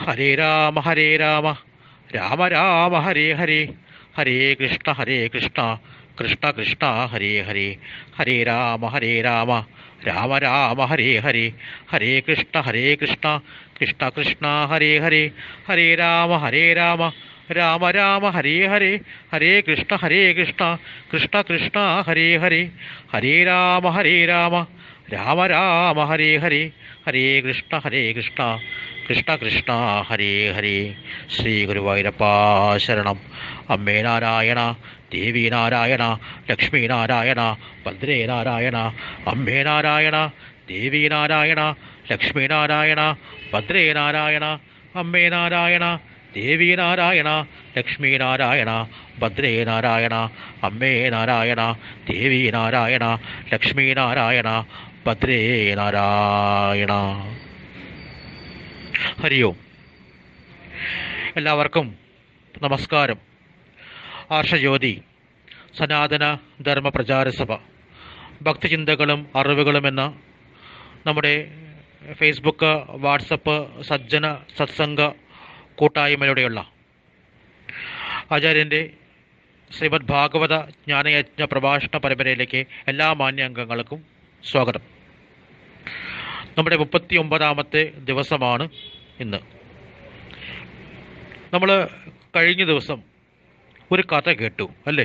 ഹരേ രാമ ഹരേ രാമ രാമ രാമ ഹരേ ഹരേ ഹരേ കൃഷ്ണ ഹരേ കൃഷ്ണ കൃഷ്ണ കൃഷ്ണ ഹരേ ഹരേ ഹരേ രാമ ഹരേ രാമ രാമ രാമ ഹരേ ഹരേ ഹരേ കൃഷ്ണ ഹരേ കൃഷ്ണ കൃഷ്ണ കൃഷ്ണ ഹരേ ഹരേ ഹരേ രാമ ഹരേ രാമ രാമ രാമ ഹരേ ഹരേ ഹരേ കൃഷ്ണ ഹരേ കൃഷ്ണ കൃഷ്ണ കൃഷ്ണ ഹരേ ഹരേ ഹരേ രാമ ഹരേ രാമ രാമ രാമ ഹരേ ഹരേ ഹരേ കൃഷ്ണ ഹരേ കൃഷ്ണ കൃഷ്ണ കൃഷ്ണ ഹരേ ഹരേ ശ്രീ ഗുരുവായൂരപ്പ ശരണം അമ്മേ നാരായണ ദേവി നാരായണ ലക്ഷ്മി നാരായണ ഭദ്രേ നാരായണ അമ്മേ നാരായണ ദേവി നാരായണ ലക്ഷ്മി നാരായണ ഭദ്രേ നാരായണ അമ്മേ നാരായണ ദേവി നാരായണ ലക്ഷ്മി നാരായണ ഭദ്രേ നാരായണ അമ്മേ നാരായണ ദേവി നാരായണ ലക്ഷ്മി നാരായണ ഭദ്രേ നാരായണ ഹരി ഓം എല്ലാവർക്കും നമസ്കാരം ആർഷജ്യോതി സനാതന ധർമ്മ പ്രചാരസഭ ഭക്തിചിന്തകളും അറിവുകളും എന്ന നമ്മുടെ ഫേസ്ബുക്ക് വാട്സപ്പ് സജ്ജന സത്സംഗ കൂട്ടായ്മയിലൂടെയുള്ള ആചാര്യൻ്റെ ശ്രീമദ് ഭാഗവത ജ്ഞാനയജ്ഞ പ്രഭാഷണ പരമ്പരയിലേക്ക് എല്ലാ മാന്യ അംഗങ്ങൾക്കും സ്വാഗതം നമ്മുടെ മുപ്പത്തി ഒമ്പതാമത്തെ ദിവസമാണ് ഇന്ന് നമ്മൾ കഴിഞ്ഞ ദിവസം ഒരു കഥ കേട്ടു അല്ലേ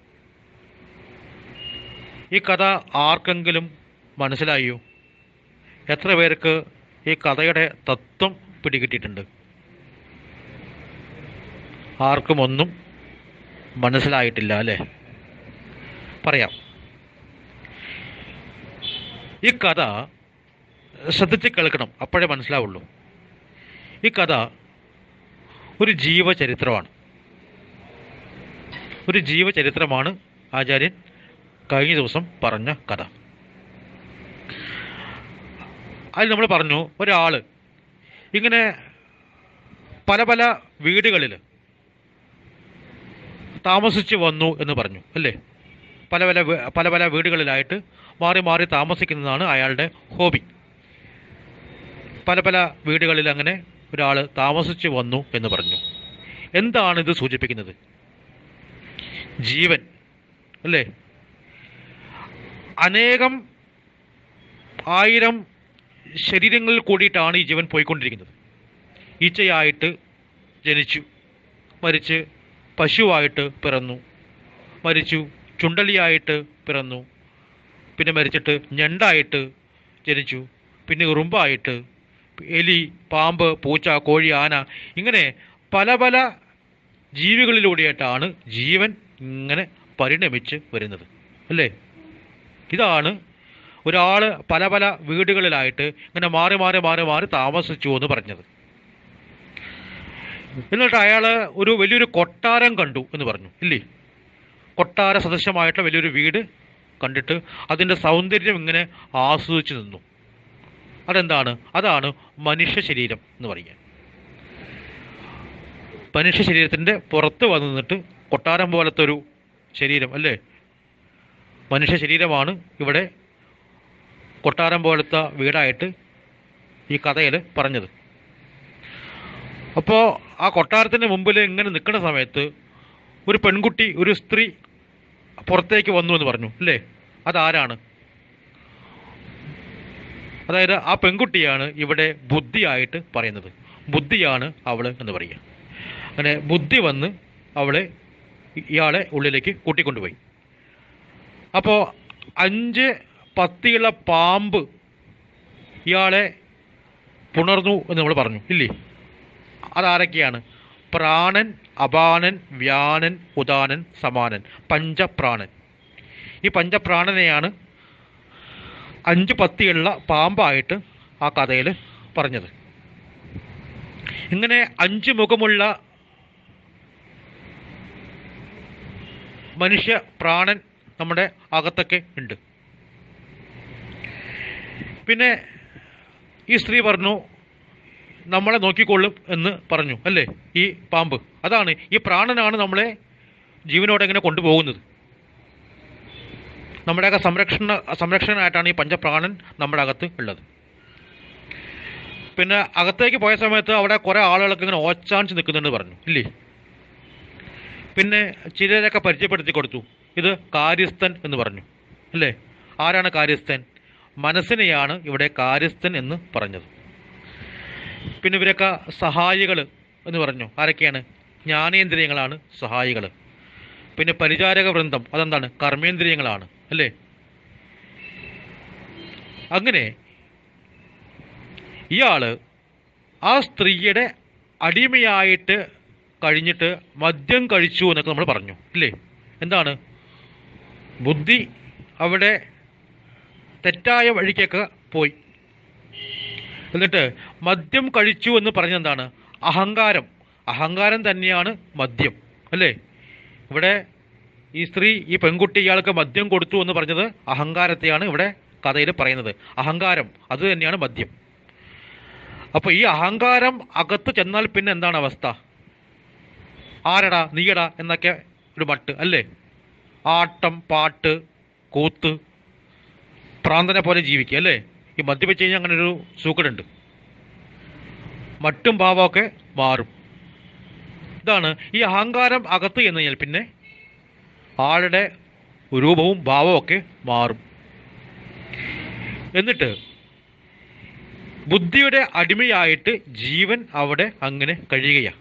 ഈ കഥ ആർക്കെങ്കിലും മനസ്സിലായോ എത്ര പേർക്ക് ഈ കഥയുടെ തത്വം പിടികിട്ടിയിട്ടുണ്ട് ആർക്കും ഒന്നും മനസ്സിലായിട്ടില്ല അല്ലേ പറയാം ഈ കഥ ശ്രദ്ധിച്ച് കേൾക്കണം അപ്പോഴേ മനസ്സിലാവുള്ളൂ ഈ കഥ ഒരു ജീവചരിത്രമാണ് ഒരു ജീവചരിത്രമാണ് ആചാര്യൻ കഴിഞ്ഞ ദിവസം പറഞ്ഞ കഥ അതിൽ നമ്മൾ പറഞ്ഞു ഒരാൾ ഇങ്ങനെ പല പല വീടുകളിൽ താമസിച്ചു വന്നു എന്ന് പറഞ്ഞു അല്ലേ പല പല വീ- പല പല വീടുകളിലായിട്ട് മാറി മാറി താമസിക്കുന്നതാണ് അയാളുടെ ഹോബി പല പല വീടുകളിൽ അങ്ങനെ ഒരാൾ താമസിച്ചു വന്നു എന്ന് പറഞ്ഞു എന്താണ് ഇത് സൂചിപ്പിക്കുന്നത് ജീവൻ അല്ലേ അനേകം ആയിരം ശരീരങ്ങളിൽ കൂടിയിട്ടാണ് ഈ ജീവൻ പോയിക്കൊണ്ടിരിക്കുന്നത് ഈച്ചയായിട്ട് ജനിച്ചു മരിച്ച് പശുവായിട്ട് പിറന്നു മരിച്ചു ചുണ്ടലിയായിട്ട് പിറന്നു പിന്നെ മരിച്ചിട്ട് ഞണ്ടായിട്ട് ജനിച്ചു പിന്നെ ഉറുമ്പായിട്ട് എലി പാമ്പ് പൂച്ച കോഴി ആന ഇങ്ങനെ പല പല ജീവികളിലൂടെയായിട്ടാണ് ജീവൻ ഇങ്ങനെ പരിണമിച്ച് വരുന്നത് അല്ലേ ഇതാണ് ഒരാൾ പല പല വീടുകളിലായിട്ട് ഇങ്ങനെ മാറി മാറി മാറി മാറി താമസിച്ചു എന്ന് പറഞ്ഞത് എന്നിട്ട് അയാൾ ഒരു വലിയൊരു കൊട്ടാരം കണ്ടു എന്ന് പറഞ്ഞു ഇല്ലേ കൊട്ടാര സദൃശമായിട്ടുള്ള വലിയൊരു വീട് കണ്ടിട്ട് അതിൻ്റെ സൗന്ദര്യം ഇങ്ങനെ ആസ്വദിച്ചു നിന്നു അതെന്താണ് അതാണ് മനുഷ്യ ശരീരം എന്ന് പറയുക മനുഷ്യ ശരീരത്തിൻ്റെ പുറത്ത് വന്ന് നിന്നിട്ട് കൊട്ടാരം പോലത്തെ ഒരു ശരീരം അല്ലേ മനുഷ്യ ശരീരമാണ് ഇവിടെ കൊട്ടാരം പോലത്തെ വീടായിട്ട് ഈ കഥയിൽ പറഞ്ഞത് അപ്പോൾ ആ കൊട്ടാരത്തിൻ്റെ മുമ്പിൽ ഇങ്ങനെ നിൽക്കുന്ന സമയത്ത് ഒരു പെൺകുട്ടി ഒരു സ്ത്രീ പുറത്തേക്ക് വന്നു എന്ന് പറഞ്ഞു അല്ലേ അതാരാണ് അതായത് ആ പെൺകുട്ടിയാണ് ഇവിടെ ബുദ്ധിയായിട്ട് പറയുന്നത് ബുദ്ധിയാണ് അവൾ എന്ന് പറയുക അങ്ങനെ ബുദ്ധി വന്ന് അവളെ ഇയാളെ ഉള്ളിലേക്ക് കൂട്ടിക്കൊണ്ടുപോയി അപ്പോൾ അഞ്ച് പത്തിയുള്ള പാമ്പ് ഇയാളെ പുണർന്നു എന്ന് നമ്മൾ പറഞ്ഞു ഇല്ലേ അതാരൊക്കെയാണ് പ്രാണൻ അപാനൻ വ്യാനൻ ഉദാനൻ സമാനൻ പഞ്ചപ്രാണൻ ഈ പഞ്ചപ്രാണനെയാണ് അഞ്ച് പത്തിയുള്ള പാമ്പായിട്ട് ആ കഥയിൽ പറഞ്ഞത് ഇങ്ങനെ അഞ്ച് മുഖമുള്ള മനുഷ്യ പ്രാണൻ നമ്മുടെ അകത്തൊക്കെ ഉണ്ട് പിന്നെ ഈ സ്ത്രീ പറഞ്ഞു നമ്മളെ നോക്കിക്കൊള്ളും എന്ന് പറഞ്ഞു അല്ലേ ഈ പാമ്പ് അതാണ് ഈ പ്രാണനാണ് നമ്മളെ ജീവനോടെ ഇങ്ങനെ കൊണ്ടുപോകുന്നത് നമ്മുടെയൊക്കെ സംരക്ഷണ സംരക്ഷണമായിട്ടാണ് ഈ പഞ്ചപ്രാണൻ നമ്മുടെ അകത്ത് ഉള്ളത് പിന്നെ അകത്തേക്ക് പോയ സമയത്ത് അവിടെ കുറേ ആളുകളൊക്കെ ഇങ്ങനെ ഓച്ചാൻസ് നിൽക്കുന്നുണ്ട് പറഞ്ഞു ഇല്ലേ പിന്നെ ചിലരൊക്കെ പരിചയപ്പെടുത്തി കൊടുത്തു ഇത് കാര്യസ്ഥൻ എന്ന് പറഞ്ഞു അല്ലേ ആരാണ് കാര്യസ്ഥൻ മനസ്സിനെയാണ് ഇവിടെ കാര്യസ്ഥൻ എന്ന് പറഞ്ഞത് പിന്നെ ഇവരൊക്കെ സഹായികൾ എന്ന് പറഞ്ഞു ആരൊക്കെയാണ് ജ്ഞാനേന്ദ്രിയങ്ങളാണ് സഹായികൾ പിന്നെ പരിചാരക വൃന്ദം അതെന്താണ് കർമ്മേന്ദ്രിയങ്ങളാണ് അല്ലേ അങ്ങനെ ഇയാള് ആ സ്ത്രീയുടെ അടിമയായിട്ട് കഴിഞ്ഞിട്ട് മദ്യം കഴിച്ചു എന്നൊക്കെ നമ്മൾ പറഞ്ഞു ഇല്ലേ എന്താണ് ബുദ്ധി അവിടെ തെറ്റായ വഴിക്കൊക്കെ പോയി എന്നിട്ട് മദ്യം കഴിച്ചു എന്ന് പറഞ്ഞെന്താണ് അഹങ്കാരം അഹങ്കാരം തന്നെയാണ് മദ്യം അല്ലേ ഇവിടെ ഈ സ്ത്രീ ഈ പെൺകുട്ടി ഇയാൾക്ക് മദ്യം കൊടുത്തു എന്ന് പറഞ്ഞത് അഹങ്കാരത്തെയാണ് ഇവിടെ കഥയിൽ പറയുന്നത് അഹങ്കാരം അത് തന്നെയാണ് മദ്യം അപ്പോൾ ഈ അഹങ്കാരം അകത്ത് ചെന്നാൽ പിന്നെ എന്താണ് അവസ്ഥ ആരടാ നീയടാ എന്നൊക്കെ ഒരു മട്ട് അല്ലേ ആട്ടം പാട്ട് കൂത്ത് പ്രാന്തനെ പോലെ ജീവിക്കുക അല്ലേ ഈ മദ്യപിച്ച് കഴിഞ്ഞാൽ അങ്ങനെ ഒരു സൂക്കടുണ്ട് മട്ടും ഭാവമൊക്കെ മാറും ഇതാണ് ഈ അഹങ്കാരം അകത്ത് എന്ന് കഴിഞ്ഞാൽ പിന്നെ ആളുടെ രൂപവും ഭാവവും ഒക്കെ മാറും എന്നിട്ട് ബുദ്ധിയുടെ അടിമയായിട്ട് ജീവൻ അവിടെ അങ്ങനെ കഴിയുകയാണ്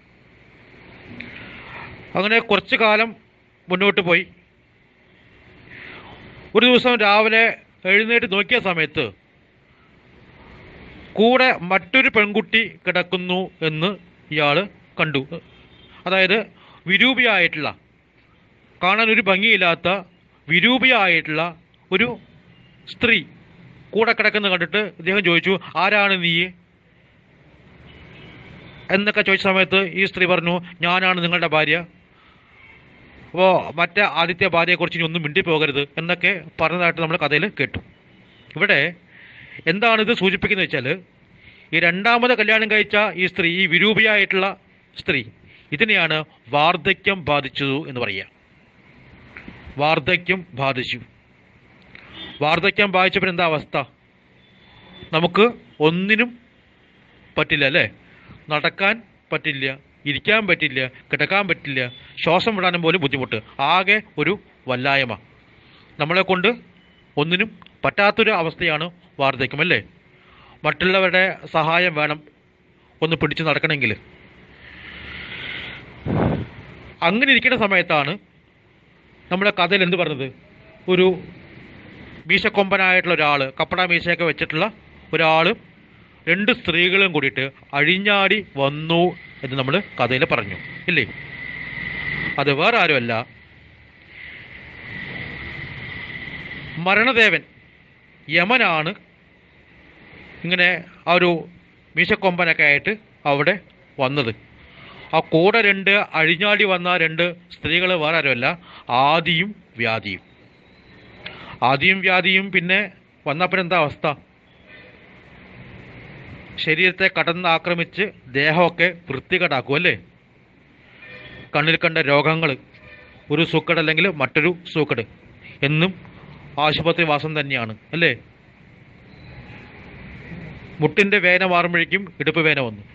അങ്ങനെ കുറച്ചു കാലം മുന്നോട്ട് പോയി ഒരു ദിവസം രാവിലെ എഴുന്നേറ്റ് നോക്കിയ സമയത്ത് കൂടെ മറ്റൊരു പെൺകുട്ടി കിടക്കുന്നു എന്ന് ഇയാൾ കണ്ടു അതായത് വിരൂപിയായിട്ടുള്ള കാണാൻ ഒരു ഭംഗിയില്ലാത്ത വിരൂപിയായിട്ടുള്ള ഒരു സ്ത്രീ കൂടെ കിടക്കുന്ന കണ്ടിട്ട് ഇദ്ദേഹം ചോദിച്ചു ആരാണ് നീ എന്നൊക്കെ ചോദിച്ച സമയത്ത് ഈ സ്ത്രീ പറഞ്ഞു ഞാനാണ് നിങ്ങളുടെ ഭാര്യ അപ്പോൾ മറ്റേ ആദ്യത്തെ ഭാര്യയെക്കുറിച്ച് ഇനി ഒന്നും മിണ്ടി പോകരുത് എന്നൊക്കെ പറഞ്ഞതായിട്ട് നമ്മൾ കഥയിൽ കേട്ടു ഇവിടെ എന്താണ് ഇത് സൂചിപ്പിക്കുന്നത് വെച്ചാൽ ഈ രണ്ടാമത് കല്യാണം കഴിച്ച ഈ സ്ത്രീ ഈ വിരൂപിയായിട്ടുള്ള സ്ത്രീ ഇതിനെയാണ് വാർദ്ധക്യം ബാധിച്ചതു എന്ന് പറയുക വാർദ്ധക്യം ബാധിച്ചു വാർദ്ധക്യം ബാധിച്ചപ്പോൾ എന്താ അവസ്ഥ നമുക്ക് ഒന്നിനും പറ്റില്ല അല്ലേ നടക്കാൻ പറ്റില്ല ഇരിക്കാൻ പറ്റില്ല കിടക്കാൻ പറ്റില്ല ശ്വാസം വിടാനും പോലും ബുദ്ധിമുട്ട് ആകെ ഒരു വല്ലായ്മ നമ്മളെ കൊണ്ട് ഒന്നിനും പറ്റാത്തൊരു അവസ്ഥയാണ് വാർദ്ധക്യം അല്ലേ മറ്റുള്ളവരുടെ സഹായം വേണം ഒന്ന് പിടിച്ചു നടക്കണമെങ്കിൽ അങ്ങനെ ഇരിക്കുന്ന സമയത്താണ് നമ്മുടെ കഥയിൽ എന്ത് പറഞ്ഞത് ഒരു മീശക്കൊമ്പനായിട്ടുള്ള ഒരാൾ കപ്പട മീശയൊക്കെ വെച്ചിട്ടുള്ള ഒരാൾ രണ്ട് സ്ത്രീകളും കൂടിയിട്ട് അഴിഞ്ഞാടി വന്നു എന്ന് നമ്മൾ കഥയിൽ പറഞ്ഞു ഇല്ലേ അത് വേറെ ആരുമല്ല മരണദേവൻ യമനാണ് ഇങ്ങനെ ആ ഒരു മീശക്കൊമ്പനൊക്കെ ആയിട്ട് അവിടെ വന്നത് ആ കൂടെ രണ്ട് അഴിഞ്ഞാടി വന്ന രണ്ട് സ്ത്രീകൾ വേറെ ആരുമല്ല ആദിയും വ്യാധിയും ആദിയും വ്യാധിയും പിന്നെ വന്നപ്പോൾ എന്താ അവസ്ഥ ശരീരത്തെ കടന്ന് ആക്രമിച്ച് ദേഹമൊക്കെ വൃത്തികേടാക്കും അല്ലേ കണ്ണിൽ കണ്ട രോഗങ്ങൾ ഒരു സൂക്കട് അല്ലെങ്കിൽ മറ്റൊരു സൂക്കട് എന്നും ആശുപത്രി വാസം തന്നെയാണ് അല്ലേ മുട്ടിൻ്റെ വേന മാറുമ്പോഴേക്കും ഇടുപ്പ് വേന വന്നു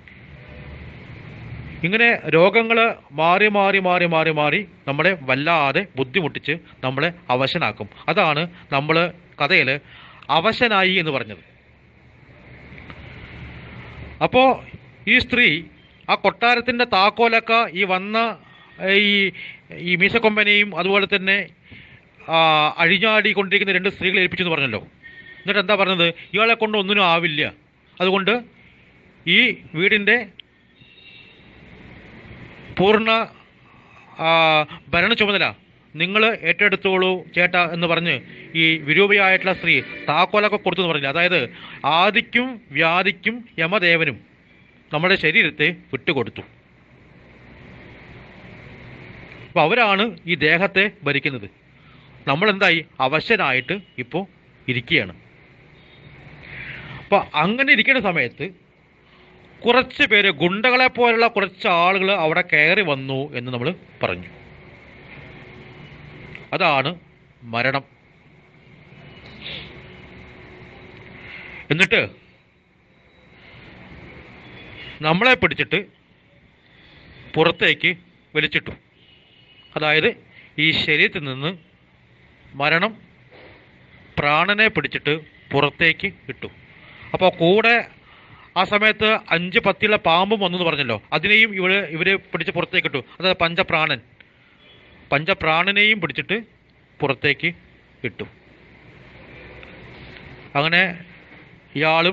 ഇങ്ങനെ രോഗങ്ങൾ മാറി മാറി മാറി മാറി മാറി നമ്മളെ വല്ലാതെ ബുദ്ധിമുട്ടിച്ച് നമ്മളെ അവശനാക്കും അതാണ് നമ്മൾ കഥയിൽ അവശനായി എന്ന് പറഞ്ഞത് അപ്പോൾ ഈ സ്ത്രീ ആ കൊട്ടാരത്തിൻ്റെ താക്കോലൊക്കെ ഈ വന്ന ഈ ഈ മീശക്കൊമ്പനെയും അതുപോലെ തന്നെ ആ, അഴിഞ്ഞാടിക്കൊണ്ടിരിക്കുന്ന രണ്ട് സ്ത്രീകളെ ഏൽപ്പിച്ചു എന്ന് പറഞ്ഞല്ലോ എന്നിട്ട് എന്താ പറഞ്ഞത് ഇയാളെ കൊണ്ട് ഒന്നിനും ആവില്ല അതുകൊണ്ട് ഈ വീടിൻ്റെ പൂർണ്ണ ആ, ഭരണ ചുമതല നിങ്ങൾ ഏറ്റെടുത്തോളൂ ചേട്ടാ എന്ന് പറഞ്ഞ് ഈ വിരൂപയായിട്ടുള്ള സ്ത്രീ താക്കോലൊക്കെ കൊടുത്തു എന്ന് പറഞ്ഞില്ല അതായത് ആദിക്കും വ്യാധിക്കും യമദേവനും നമ്മുടെ ശരീരത്തെ വിട്ടുകൊടുത്തു അപ്പോൾ അവരാണ് ഈ ദേഹത്തെ ഭരിക്കുന്നത് നമ്മളെന്തായി അവശനായിട്ട് ഇപ്പോൾ ഇരിക്കുകയാണ് അപ്പോൾ അങ്ങനെ ഇരിക്കുന്ന സമയത്ത് കുറച്ച് പേര് ഗുണ്ടകളെ പോലുള്ള കുറച്ച് ആളുകൾ അവിടെ കയറി വന്നു എന്ന് നമ്മൾ പറഞ്ഞു അതാണ് മരണം എന്നിട്ട് നമ്മളെ പിടിച്ചിട്ട് പുറത്തേക്ക് വലിച്ചിട്ടു അതായത് ഈ ശരീരത്തിൽ നിന്ന് മരണം പ്രാണനെ പിടിച്ചിട്ട് പുറത്തേക്ക് ഇട്ടു അപ്പോൾ കൂടെ ആ സമയത്ത് അഞ്ച് പത്തിയുള്ള പാമ്പും വന്നെന്ന് പറഞ്ഞല്ലോ അതിനെയും ഇവര് ഇവര് പിടിച്ച് പുറത്തേക്ക് ഇട്ടു അതായത് പഞ്ചപ്രാണൻ പഞ്ചപ്രാണനെയും പിടിച്ചിട്ട് പുറത്തേക്ക് ഇട്ടു അങ്ങനെ ഇയാളും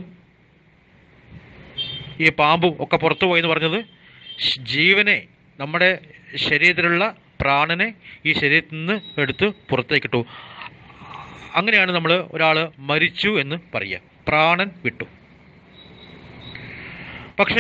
ഈ പാമ്പും ഒക്കെ പുറത്തു പോയി എന്ന് പറഞ്ഞത് ശ്- ജീവനെ നമ്മുടെ ശരീരത്തിലുള്ള പ്രാണനെ ഈ ശരീരത്തിൽ നിന്ന് എടുത്ത് പുറത്തേക്കിട്ടു അങ്ങനെയാണ് നമ്മൾ ഒരാൾ മരിച്ചു എന്ന് പറയുക പ്രാണൻ വിട്ടു പക്ഷേ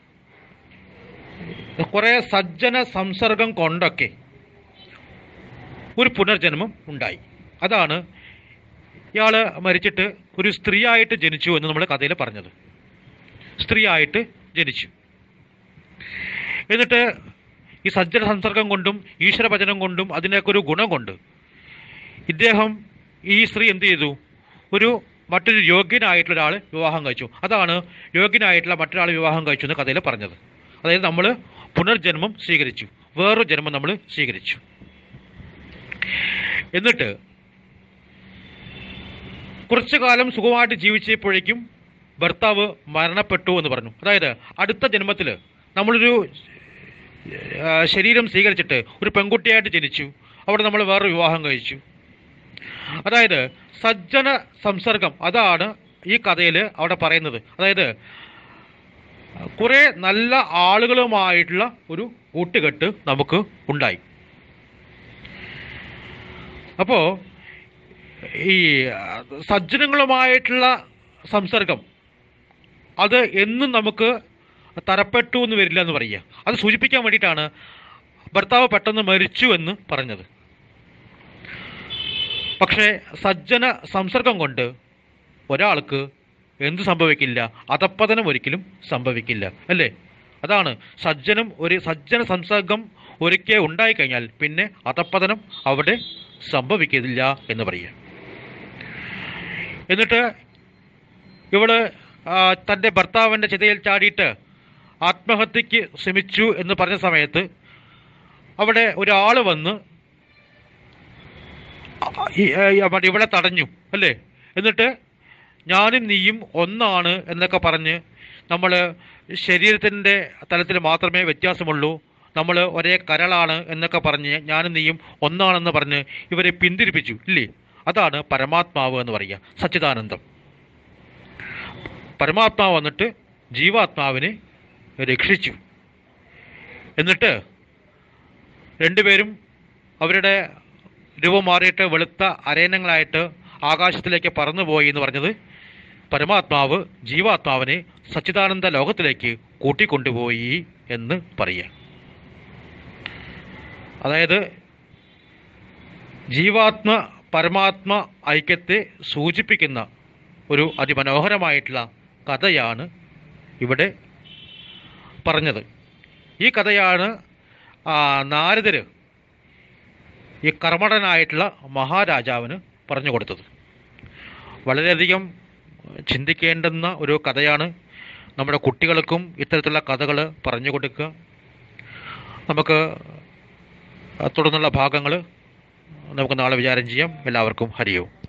കുറേ സജ്ജന സംസർഗം കൊണ്ടൊക്കെ ഒരു പുനർജന്മം ഉണ്ടായി അതാണ് ഇയാൾ മരിച്ചിട്ട് ഒരു സ്ത്രീയായിട്ട് ജനിച്ചു എന്ന് നമ്മൾ കഥയിൽ പറഞ്ഞത് സ്ത്രീയായിട്ട് ജനിച്ചു എന്നിട്ട് ഈ സജ്ജന സംസർഗം കൊണ്ടും ഈശ്വരഭജനം കൊണ്ടും അതിൻ്റെയൊക്കെ ഒരു ഗുണം കൊണ്ട് ഇദ്ദേഹം ഈ സ്ത്രീ എന്ത് ചെയ്തു ഒരു മറ്റൊരു യോഗ്യനായിട്ടുള്ള ഒരാൾ വിവാഹം കഴിച്ചു അതാണ് യോഗ്യനായിട്ടുള്ള മറ്റൊരാൾ വിവാഹം കഴിച്ചു എന്ന് കഥയിൽ പറഞ്ഞത് അതായത് നമ്മൾ പുനർജന്മം സ്വീകരിച്ചു വേറൊരു ജന്മം നമ്മൾ സ്വീകരിച്ചു എന്നിട്ട് കുറച്ചു കാലം സുഖമായിട്ട് ജീവിച്ചപ്പോഴേക്കും ഭർത്താവ് മരണപ്പെട്ടു എന്ന് പറഞ്ഞു അതായത് അടുത്ത ജന്മത്തിൽ നമ്മളൊരു ആ, ശരീരം സ്വീകരിച്ചിട്ട് ഒരു പെൺകുട്ടിയായിട്ട് ജനിച്ചു അവിടെ നമ്മൾ വേറെ വിവാഹം കഴിച്ചു അതായത് സജ്ജന സംസർഗം അതാണ് ഈ കഥയിൽ അവിടെ പറയുന്നത് അതായത് കുറെ നല്ല ആളുകളുമായിട്ടുള്ള ഒരു കൂട്ടുകെട്ട് നമുക്ക് ഉണ്ടായി അപ്പോ ഈ സജ്ജനങ്ങളുമായിട്ടുള്ള സംസർഗം അത് എന്നും നമുക്ക് തരപ്പെട്ടു എന്ന് വരില്ല എന്ന് പറയുക അത് സൂചിപ്പിക്കാൻ വേണ്ടിയിട്ടാണ് ഭർത്താവ് പെട്ടെന്ന് മരിച്ചു എന്ന് പറഞ്ഞത് പക്ഷേ സജ്ജന സംസർഗം കൊണ്ട് ഒരാൾക്ക് എന്ത് സംഭവിക്കില്ല അധപ്പതനം ഒരിക്കലും സംഭവിക്കില്ല അല്ലേ അതാണ് സജ്ജനം ഒരു സജ്ജന സംസർഗം ഒരിക്കൽ ഉണ്ടായിക്കഴിഞ്ഞാൽ പിന്നെ അധപ്പതനം അവിടെ സംഭവിക്കില്ല എന്ന് പറയുക എന്നിട്ട് ഇവള് ആ, തൻ്റെ ഭർത്താവിൻ്റെ ചിതയിൽ ചാടിയിട്ട് ആത്മഹത്യക്ക് ശ്രമിച്ചു എന്ന് പറഞ്ഞ സമയത്ത് അവിടെ ഒരാൾ വന്ന് ആ, ഈ, ഏ, മറ്റേ ഇവളെ തടഞ്ഞു അല്ലേ എന്നിട്ട് ഞാനും നീയും ഒന്നാണ് എന്നൊക്കെ പറഞ്ഞ് നമ്മൾ ശരീരത്തിൻ്റെ തലത്തിൽ മാത്രമേ വ്യത്യാസമുള്ളൂ നമ്മൾ ഒരേ കരളാണ് എന്നൊക്കെ പറഞ്ഞ് ഞാനും നീയും ഒന്നാണെന്ന് പറഞ്ഞ് ഇവരെ പിന്തിരിപ്പിച്ചു ഇല്ലേ അതാണ് പരമാത്മാവ് എന്ന് പറയുക സച്ചിദാനന്ദം പരമാത്മാവ് വന്നിട്ട് ജീവാത്മാവിനെ രക്ഷിച്ചു എന്നിട്ട് രണ്ടുപേരും അവരുടെ രൂപം മാറിയിട്ട് വെളുത്ത അരയണങ്ങളായിട്ട് ആകാശത്തിലേക്ക് പറന്നുപോയി എന്ന് പറഞ്ഞത് പരമാത്മാവ് ജീവാത്മാവിനെ സച്ചിദാനന്ദ ലോകത്തിലേക്ക് കൂട്ടിക്കൊണ്ടുപോയി എന്ന് പറയുക അതായത് ജീവാത്മ പരമാത്മ ഐക്യത്തെ സൂചിപ്പിക്കുന്ന ഒരു അതിമനോഹരമായിട്ടുള്ള കഥയാണ് ഇവിടെ പറഞ്ഞത് ഈ കഥയാണ് ആ, നാരദര് ഈ കർമ്മടനായിട്ടുള്ള മഹാരാജാവിന് പറഞ്ഞു കൊടുത്തത് വളരെയധികം ചിന്തിക്കേണ്ടുന്ന ഒരു കഥയാണ് നമ്മുടെ കുട്ടികൾക്കും ഇത്തരത്തിലുള്ള കഥകൾ പറഞ്ഞു കൊടുക്കുക നമുക്ക് തുടർന്നുള്ള ഭാഗങ്ങൾ നമുക്ക് നാളെ വിചാരം ചെയ്യാം എല്ലാവർക്കും ഹരിയവും